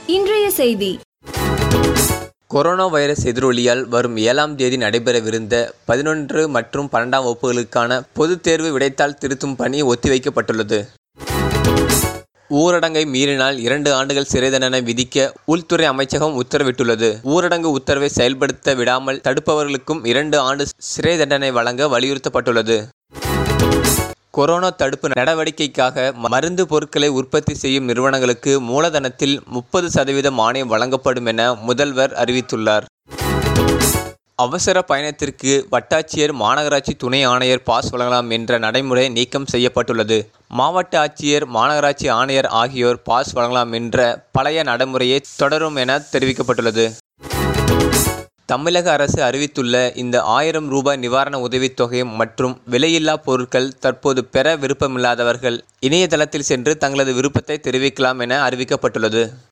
இன்றைய செய்தி corona virus எதிரொலியால் வரும் ஏழாம் தேதி நடைபெறவிருந்த பதினொன்று மற்றும் பன்னெண்டாம் வகுப்புகளுக்கான பொதுத் தேர்வு விடைத்தாள் திருத்தும் பணி ஒத்திவைக்கப்பட்டுள்ளது ஊரடங்கை மீறினால் இரண்டு ஆண்டுகள் சிறை தண்டனை விதிக்க உள்துறை அமைச்சகம் உத்தரவிட்டுள்ளது ஊரடங்கு உத்தரவை செயல்படுத்த விடாமல் தடுப்பவர்களுக்கும் இரண்டு ஆண்டு சிறை தண்டனை வழங்க வலியுறுத்தப்பட்டுள்ளது கொரோனா தடுப்பு நடவடிக்கைக்காக மருந்து பொருட்களை உற்பத்தி செய்யும் நிறுவனங்களுக்கு மூலதனத்தில் முப்பது சதவீத மானியம் வழங்கப்படும் என முதல்வர் அறிவித்துள்ளார் அவசர பயணத்திற்கு வட்டாட்சியர் மாநகராட்சி துணை ஆணையர் பாஸ் வழங்கலாம் என்ற நடைமுறை நீக்கம் செய்யப்பட்டுள்ளது மாவட்ட ஆட்சியர் மாநகராட்சி ஆணையர் ஆகியோர் பாஸ் வழங்கலாம் என்ற பழைய நடைமுறையே தொடரும் என தெரிவிக்கப்பட்டுள்ளது தமிழக அரசு அறிவித்துள்ள இந்த ஆயிரம் ரூபாய் நிவாரண உதவித் தொகை மற்றும் விலையில்லா பொருட்கள் தற்போது பெற விருப்பமில்லாதவர்கள் இணையதளத்தில் சென்று தங்களது விருப்பத்தை தெரிவிக்கலாம் என அறிவிக்கப்பட்டுள்ளது